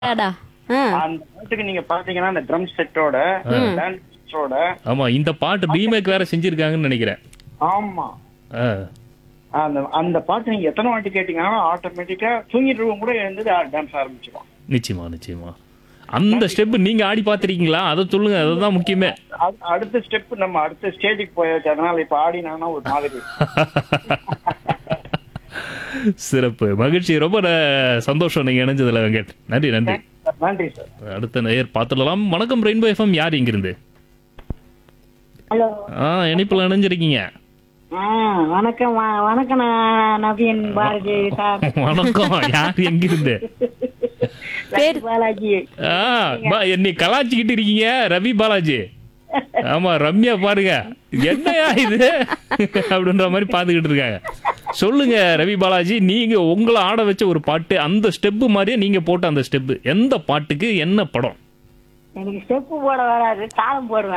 அடாடா ஆ அந்த பாட்டுக்கு நீங்க பாத்தீங்கன்னா அந்த ட்ரம் செட்டோட டான்ஸோட ஆமா இந்த பாட்டு ரீமேக் வேற செஞ்சிருக்காங்கன்னு நினைக்கிறேன் ஆமா ஆ. அந்த அந்த பாட்டு நீங்க எத்தனை வாட்டி கேட்டீங்கன்னா ஆட்டோமேட்டிக்கா தூங்கிட்டு இருக்கும் கூட எழுந்து டான்ஸ் ஆரம்பிச்சிடும் நிச்சயமா நிச்சயமா அந்த ஸ்டெப் நீங்க ஆடி பாத்திருக்கீங்களா அதை சொல்லுங்க அதுதான் முக்கியமே அடு- அடுத்த ஸ்டெப் நம்ம அடுத்த ஸ்டேஜுக்கு போயாச்சு அதனால இப்ப ஆடினானா ஒரு மாதிரி சிறப்பு மகிழ்ச்சி ரொம்ப ந- சந்தோஷம் நீங்க இணைஞ்சதுல வெங்கட் நன்றி நன்றி நன்றி சார் அடுத்த நேயர் பார்த்துடலாம் வணக்கம் ரெயின்போ எஃப்எம் யார் இங்கிருந்து ஹலோ ஆ இணைப்புல இணைஞ்சிருக்கீங்க ஆ வணக்கம் வ- வணக்கம் நான் நவீன் பாரதி சார் வணக்கம் யார் எங்கிருந்து பேர் பாலாஜி ஆ பா- என்னை கலாச்சிக்கிட்டு இருக்கீங்க ரவி பாலாஜி ஆமா ரம்யா பாருங்க என்னையா இது அப்படின்ற மாதிரி பாத்துக்கிட்டு இருக்காங்க சொல்லுங்க ரவி பாலாஜி நீங்க உங்களை ஆட வச்ச ஒரு பாட்டு அந்த ஸ்டெப் மாதிரியே நீங்க போட்ட அந்த ஸ்டெப் எந்த பாட்டுக்கு என்ன படம் எனக்கு ஸ்டெப்பு போட வராது தாளம் போடுவேன்